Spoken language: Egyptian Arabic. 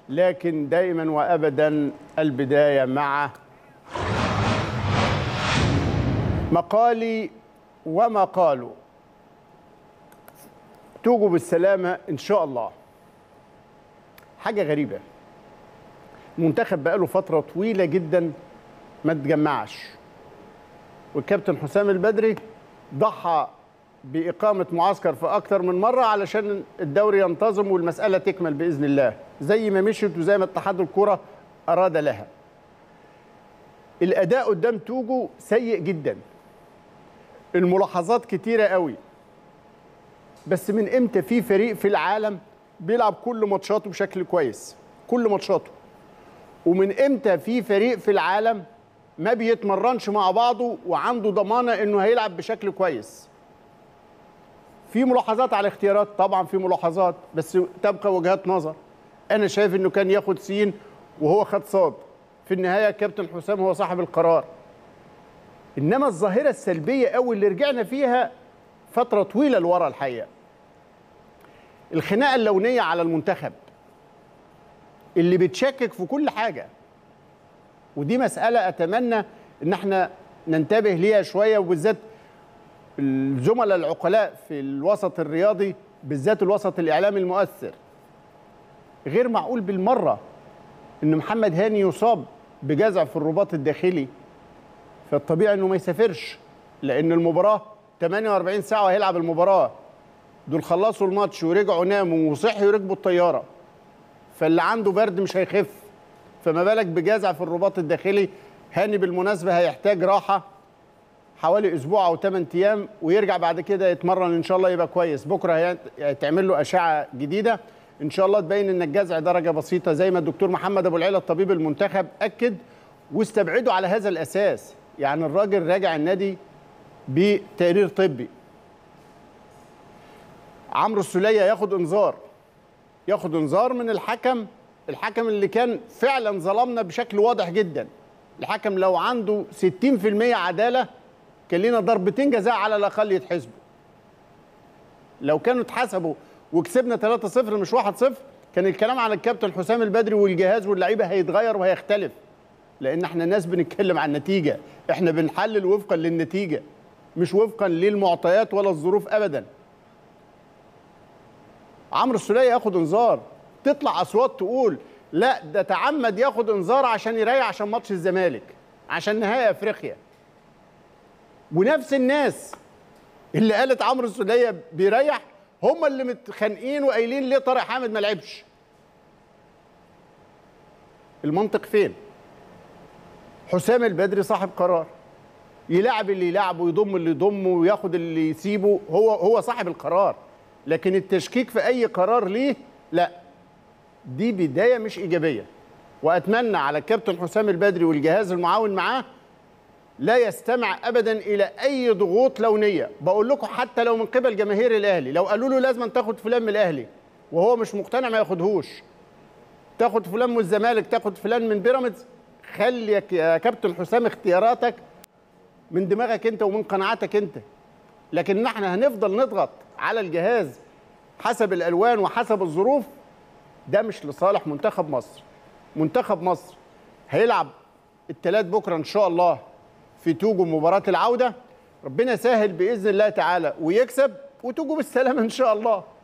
لكن دائما وابدا البدايه مع مقالي وما قالوا توجوا بالسلامه ان شاء الله حاجه غريبه المنتخب بقاله فتره طويله جدا ما تجمعش والكابتن حسام البدري ضحى بإقامة معسكر في أكتر من مرة علشان الدوري ينتظم والمسألة تكمل بإذن الله زي ما مشيت وزي ما اتحاد الكرة أراد لها الأداء قدام توجو سيء جدا الملاحظات كتيرة قوي بس من امتى في فريق في العالم بيلعب كل ماتشاته بشكل كويس كل ماتشاته ومن امتى في فريق في العالم ما بيتمرنش مع بعضه وعنده ضمانه انه هيلعب بشكل كويس في ملاحظات على الاختيارات طبعا في ملاحظات بس تبقى وجهات نظر انا شايف انه كان ياخد سين وهو خد صاد في النهايه كابتن حسام هو صاحب القرار انما الظاهره السلبيه قوي اللي رجعنا فيها فتره طويله لورا الحقيقه الخناقه اللونيه على المنتخب اللي بتشكك في كل حاجه ودي مساله اتمنى ان احنا ننتبه ليها شويه وبالذات الزملاء العقلاء في الوسط الرياضي بالذات الوسط الاعلامي المؤثر غير معقول بالمره ان محمد هاني يصاب بجزع في الرباط الداخلي فالطبيعي انه ما يسافرش لان المباراه 48 ساعه وهيلعب المباراه دول خلصوا الماتش ورجعوا ناموا وصحوا وركبوا الطياره فاللي عنده برد مش هيخف فما بالك بجزع في الرباط الداخلي هاني بالمناسبه هيحتاج راحه حوالي اسبوع او 8 ايام ويرجع بعد كده يتمرن ان شاء الله يبقى كويس بكره هيتعمل له اشعه جديده ان شاء الله تبين ان الجزع درجه بسيطه زي ما الدكتور محمد ابو العيله الطبيب المنتخب اكد واستبعدوا على هذا الاساس يعني الراجل راجع النادي بتقرير طبي عمرو السوليه ياخد انذار ياخد انذار من الحكم الحكم اللي كان فعلا ظلمنا بشكل واضح جدا الحكم لو عنده 60% عداله كان لنا ضربتين جزاء على الاقل يتحسبوا لو كانوا اتحسبوا وكسبنا 3-0 مش 1-0 كان الكلام على الكابتن حسام البدري والجهاز واللعيبه هيتغير وهيختلف لان احنا ناس بنتكلم عن النتيجه احنا بنحلل وفقا للنتيجه مش وفقا للمعطيات ولا الظروف ابدا عمرو السوليه ياخد انذار تطلع اصوات تقول لا ده تعمد ياخد انذار عشان يريح عشان ماتش الزمالك عشان نهائي افريقيا ونفس الناس اللي قالت عمرو السوليه بيريح هم اللي متخانقين وقايلين ليه طارق حامد ما لعبش المنطق فين حسام البدري صاحب قرار يلعب اللي يلعبه ويضم اللي يضمه وياخد اللي يسيبه هو هو صاحب القرار لكن التشكيك في اي قرار ليه لا دي بدايه مش ايجابيه واتمنى على الكابتن حسام البدري والجهاز المعاون معاه لا يستمع ابدا الى اي ضغوط لونيه بقول لكم حتى لو من قبل جماهير الاهلي لو قالوا له لازم تاخد فلان من الاهلي وهو مش مقتنع ما ياخدهوش تاخد فلان من الزمالك تاخد فلان من بيراميدز خلي يا كابتن حسام اختياراتك من دماغك انت ومن قناعاتك انت لكن احنا هنفضل نضغط على الجهاز حسب الالوان وحسب الظروف ده مش لصالح منتخب مصر منتخب مصر هيلعب الثلاث بكره ان شاء الله في توجو مباراه العوده ربنا يسهل باذن الله تعالى ويكسب وتوجو بالسلامه ان شاء الله